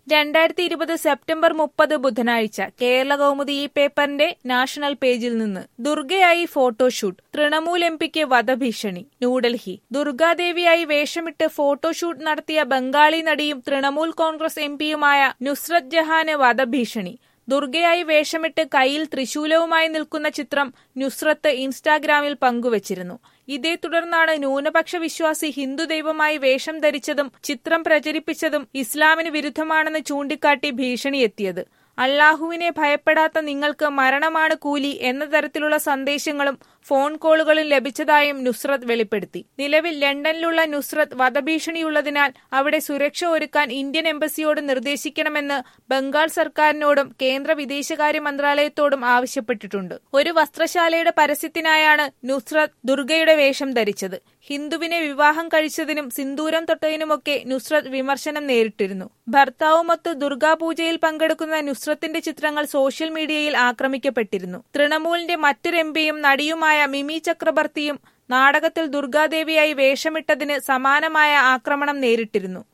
രണ്ടായിരത്തി ഇരുപത് സെപ്റ്റംബർ മുപ്പത് ബുധനാഴ്ച കേരള കൗമുദി ഈ പേപ്പറിന്റെ നാഷണൽ പേജിൽ നിന്ന് ദുർഗയായി ഫോട്ടോഷൂട്ട് തൃണമൂൽ എം പിക്ക് വധഭീഷണി ന്യൂഡൽഹി ദുർഗാദേവിയായി വേഷമിട്ട് ഫോട്ടോഷൂട്ട് നടത്തിയ ബംഗാളി നടിയും തൃണമൂൽ കോൺഗ്രസ് എം പിയുമായ നുസ്രത് ജഹാന് വധഭീഷണി ദുർഗയായി വേഷമിട്ട് കയ്യിൽ ത്രിശൂലവുമായി നിൽക്കുന്ന ചിത്രം നുസ്രത്ത് ഇൻസ്റ്റാഗ്രാമിൽ പങ്കുവച്ചിരുന്നു ഇതേ തുടർന്നാണ് ന്യൂനപക്ഷ വിശ്വാസി ഹിന്ദു ദൈവമായി വേഷം ധരിച്ചതും ചിത്രം പ്രചരിപ്പിച്ചതും ഇസ്ലാമിന് വിരുദ്ധമാണെന്ന് ചൂണ്ടിക്കാട്ടി ഭീഷണിയെത്തിയത് അള്ളാഹുവിനെ ഭയപ്പെടാത്ത നിങ്ങൾക്ക് മരണമാണ് കൂലി എന്ന തരത്തിലുള്ള സന്ദേശങ്ങളും ഫോൺ കോളുകളും ലഭിച്ചതായും നുസ്രത് വെളിപ്പെടുത്തി നിലവിൽ ലണ്ടനിലുള്ള നുസ്രത് വധഭീഷണിയുള്ളതിനാൽ അവിടെ സുരക്ഷ ഒരുക്കാൻ ഇന്ത്യൻ എംബസിയോട് നിർദ്ദേശിക്കണമെന്ന് ബംഗാൾ സർക്കാരിനോടും കേന്ദ്ര വിദേശകാര്യ മന്ത്രാലയത്തോടും ആവശ്യപ്പെട്ടിട്ടുണ്ട് ഒരു വസ്ത്രശാലയുടെ പരസ്യത്തിനായാണ് നുസ്രത് ദുർഗയുടെ വേഷം ധരിച്ചത് ഹിന്ദുവിനെ വിവാഹം കഴിച്ചതിനും സിന്ദൂരം തൊട്ടതിനുമൊക്കെ നുസ്രത് വിമർശനം നേരിട്ടിരുന്നു ഭർത്താവുമൊത്ത് ദുർഗാപൂജയിൽ പങ്കെടുക്കുന്ന നുസ്രത്തിന്റെ ചിത്രങ്ങൾ സോഷ്യൽ മീഡിയയിൽ ആക്രമിക്കപ്പെട്ടിരുന്നു തൃണമൂലിന്റെ മറ്റൊരു എംപിയും നടിയുമായ മിമി ചക്രബർത്തിയും നാടകത്തിൽ ദുർഗാദേവിയായി വേഷമിട്ടതിന് സമാനമായ ആക്രമണം നേരിട്ടിരുന്നു